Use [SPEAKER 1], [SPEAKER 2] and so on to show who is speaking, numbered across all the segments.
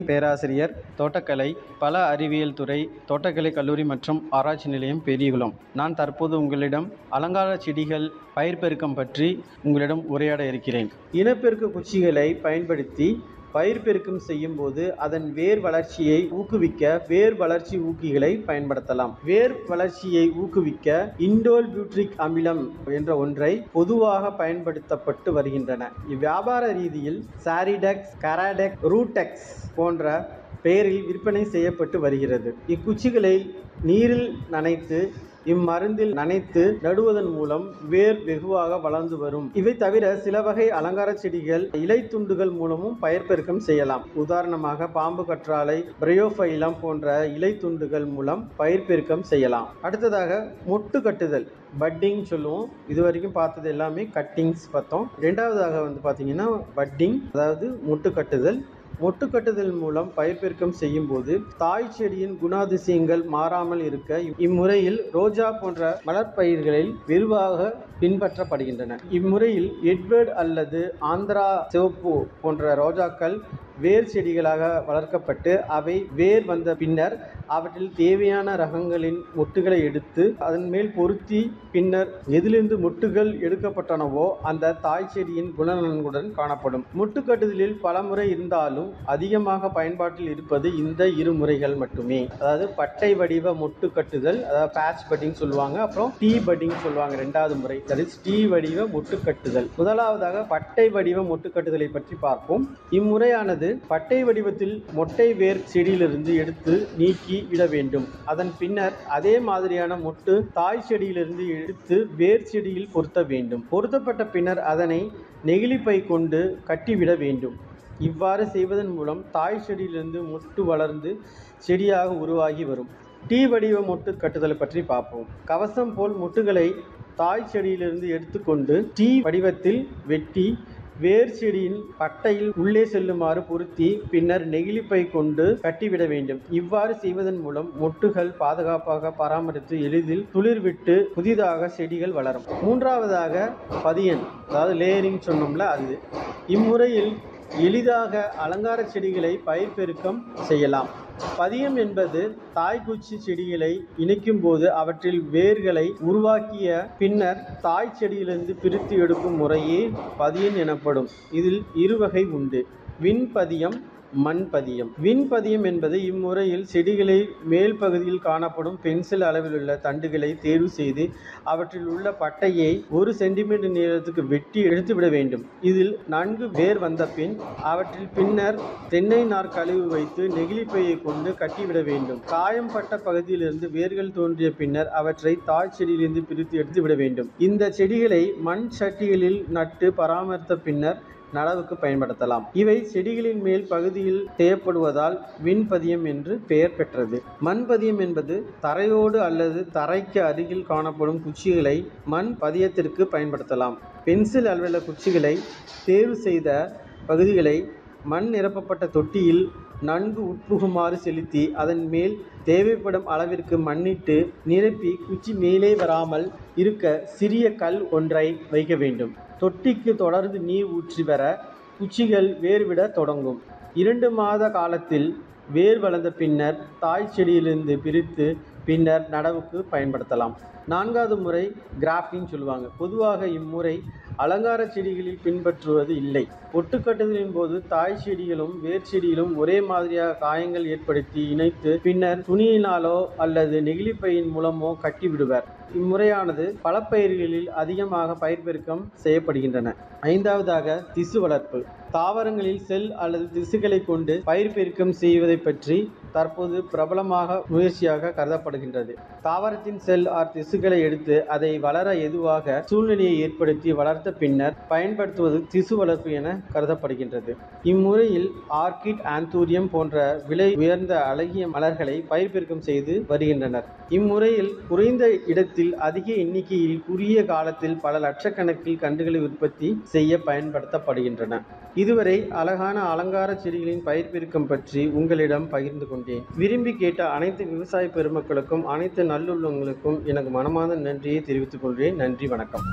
[SPEAKER 1] பேராசிரியர் தோட்டக்கலை பல அறிவியல் துறை தோட்டக்கலை கல்லூரி மற்றும் ஆராய்ச்சி நிலையம் பெரியகுளம் நான் தற்போது உங்களிடம் அலங்கார செடிகள் பயிர் பெருக்கம் பற்றி உங்களிடம் உரையாட இருக்கிறேன் இனப்பெருக்க குச்சிகளை பயன்படுத்தி பயிர் பெருக்கம் செய்யும் போது அதன் வேர் வளர்ச்சியை ஊக்குவிக்க வேர் வளர்ச்சி ஊக்கிகளை பயன்படுத்தலாம் வேர் வளர்ச்சியை ஊக்குவிக்க இண்டோல் பியூட்ரிக் அமிலம் என்ற ஒன்றை பொதுவாக பயன்படுத்தப்பட்டு வருகின்றன இவ்வியாபார ரீதியில் சாரிடெக்ஸ் கராடெக் ரூடெக்ஸ் போன்ற பெயரில் விற்பனை செய்யப்பட்டு வருகிறது இக்குச்சிகளை நீரில் நனைத்து இம்மருந்தில் நனைத்து நடுவதன் மூலம் வேர் வெகுவாக வளர்ந்து வரும் இவை தவிர சில வகை அலங்கார செடிகள் இலை துண்டுகள் மூலமும் பயிர் பெருக்கம் செய்யலாம் உதாரணமாக பாம்பு கற்றாழை பிரயோஃபைலம் போன்ற இலை துண்டுகள் மூலம் பயிர் பெருக்கம் செய்யலாம் அடுத்ததாக மொட்டு கட்டுதல் பட்டிங் சொல்லுவோம் இது வரைக்கும் பார்த்தது எல்லாமே கட்டிங்ஸ் பார்த்தோம் ரெண்டாவதாக வந்து பார்த்தீங்கன்னா பட்டிங் அதாவது மொட்டு கட்டுதல் மொட்டு கட்டுதல் மூலம் பயிர் பெருக்கம் செய்யும் போது தாய் செடியின் குணாதிசயங்கள் மாறாமல் இருக்க இம்முறையில் ரோஜா போன்ற மலர்பயிர்களில் விரிவாக பின்பற்றப்படுகின்றன இம்முறையில் எட்வர்ட் அல்லது ஆந்திரா சிவப்பு போன்ற ரோஜாக்கள் வேர் செடிகளாக வளர்க்கப்பட்டு அவை வேர் வந்த பின்னர் அவற்றில் தேவையான ரகங்களின் மொட்டுகளை எடுத்து அதன் மேல் பொருத்தி பின்னர் எதிலிருந்து மொட்டுகள் எடுக்கப்பட்டனவோ அந்த தாய் செடியின் குணநலன்களுடன் காணப்படும் மொட்டு கட்டுதலில் பல முறை இருந்தாலும் அதிகமாக பயன்பாட்டில் இருப்பது இந்த இரு முறைகள் மட்டுமே அதாவது பட்டை வடிவ மொட்டு கட்டுதல் அதாவது பேட்ச் பட்டிங் சொல்லுவாங்க அப்புறம் டீ பட்டிங் சொல்லுவாங்க ரெண்டாவது முறை தட் இஸ் டீ வடிவ மொட்டு கட்டுதல் முதலாவதாக பட்டை வடிவ மொட்டு கட்டுதலை பற்றி பார்ப்போம் இம்முறையானது பட்டை வடிவத்தில் மொட்டை வேர் செடியிலிருந்து எடுத்து நீக்கி விட வேண்டும் அதன் பின்னர் அதே மாதிரியான மொட்டு தாய் செடியிலிருந்து எடுத்து வேர் செடியில் பொருத்த வேண்டும் பொருத்தப்பட்ட பின்னர் அதனை நெகிழிப்பை கொண்டு கட்டிவிட வேண்டும் இவ்வாறு செய்வதன் மூலம் தாய் செடியிலிருந்து மொட்டு வளர்ந்து செடியாக உருவாகி வரும் டீ வடிவ மொட்டு கட்டுதலை பற்றி பார்ப்போம் கவசம் போல் மொட்டுகளை தாய் செடியிலிருந்து எடுத்துக்கொண்டு டீ வடிவத்தில் வெட்டி வேர் செடியின் பட்டையில் உள்ளே செல்லுமாறு பொருத்தி பின்னர் நெகிழிப்பை கொண்டு கட்டிவிட வேண்டும் இவ்வாறு செய்வதன் மூலம் மொட்டுகள் பாதுகாப்பாக பராமரித்து எளிதில் துளிர்விட்டு புதிதாக செடிகள் வளரும் மூன்றாவதாக பதியன் அதாவது லேயரிங் சொன்னோம்ல அது இம்முறையில் எளிதாக அலங்கார செடிகளை பயிர் பெருக்கம் செய்யலாம் பதியம் என்பது தாய்க்குச்சி செடிகளை இணைக்கும் போது அவற்றில் வேர்களை உருவாக்கிய பின்னர் தாய் செடியிலிருந்து பிரித்து எடுக்கும் முறையே பதியம் எனப்படும் இதில் இருவகை உண்டு விண்பதியம் மண்பதியம் விண்பதியம் என்பது இம்முறையில் செடிகளை மேல் பகுதியில் காணப்படும் பென்சில் அளவிலுள்ள தண்டுகளை தேர்வு செய்து அவற்றில் உள்ள பட்டையை ஒரு சென்டிமீட்டர் நீளத்துக்கு வெட்டி எடுத்துவிட வேண்டும் இதில் நன்கு வேர் வந்த பின் அவற்றில் பின்னர் தென்னை நார் கழிவு வைத்து நெகிழிப்பையை கொண்டு கட்டிவிட வேண்டும் காயம் பட்ட பகுதியிலிருந்து வேர்கள் தோன்றிய பின்னர் அவற்றை தாய் செடியிலிருந்து பிரித்து எடுத்துவிட வேண்டும் இந்த செடிகளை மண் சட்டிகளில் நட்டு பராமரித்த பின்னர் நடவுக்கு பயன்படுத்தலாம் இவை செடிகளின் மேல் பகுதியில் செய்யப்படுவதால் விண்பதியம் என்று பெயர் பெற்றது மண்பதியம் என்பது தரையோடு அல்லது தரைக்கு அருகில் காணப்படும் குச்சிகளை மண் பதியத்திற்கு பயன்படுத்தலாம் பென்சில் அளவுள்ள குச்சிகளை தேர்வு செய்த பகுதிகளை மண் நிரப்பப்பட்ட தொட்டியில் நன்கு உட்புகுமாறு செலுத்தி அதன் மேல் தேவைப்படும் அளவிற்கு மண்ணிட்டு நிரப்பி குச்சி மேலே வராமல் இருக்க சிறிய கல் ஒன்றை வைக்க வேண்டும் தொட்டிக்கு தொடர்ந்து நீர் ஊற்றி வர குச்சிகள் வேர்விட தொடங்கும் இரண்டு மாத காலத்தில் வேர் வளர்ந்த பின்னர் தாய் செடியிலிருந்து பிரித்து பின்னர் நடவுக்கு பயன்படுத்தலாம் நான்காவது முறை கிராஃப்டிங் சொல்லுவாங்க பொதுவாக இம்முறை அலங்கார செடிகளில் பின்பற்றுவது இல்லை ஒட்டுக்கட்டுதலின் போது தாய் செடிகளும் வேர் செடிகளும் ஒரே மாதிரியாக காயங்கள் ஏற்படுத்தி இணைத்து பின்னர் துணியினாலோ அல்லது நெகிழிப்பையின் மூலமோ கட்டிவிடுவர் இம்முறையானது பல பயிர்களில் அதிகமாக பயிர் பெருக்கம் செய்யப்படுகின்றன ஐந்தாவதாக திசு வளர்ப்பு தாவரங்களில் செல் அல்லது திசுகளை கொண்டு பயிர் பெருக்கம் செய்வதை பற்றி தற்போது பிரபலமாக முயற்சியாக கருதப்படுகின்றது தாவரத்தின் செல் ஆர் திசுகளை எடுத்து அதை வளர எதுவாக சூழ்நிலையை ஏற்படுத்தி வளர்த்த பின்னர் பயன்படுத்துவது திசு வளர்ப்பு என கருதப்படுகின்றது இம்முறையில் ஆர்கிட் ஆந்தூரியம் போன்ற விலை உயர்ந்த அழகிய மலர்களை பயிர் பெருக்கம் செய்து வருகின்றனர் இம்முறையில் குறைந்த இடத்தில் அதிக எண்ணிக்கையில் குறுகிய காலத்தில் பல லட்சக்கணக்கில் கன்றுகளை உற்பத்தி செய்ய பயன்படுத்தப்படுகின்றன இதுவரை அழகான அலங்கார செடிகளின் பயிர் பெருக்கம் பற்றி உங்களிடம் பகிர்ந்து கொண்டேன் விரும்பி கேட்ட அனைத்து விவசாய பெருமக்களுக்கும் அனைத்து நல்லுள்ளங்களுக்கும் எனக்கு மனமார்ந்த நன்றியை தெரிவித்துக் கொள்கிறேன் நன்றி வணக்கம்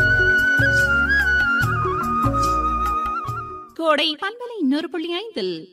[SPEAKER 2] கோடை பண்பலை இன்னொரு புள்ளி ஐந்தில்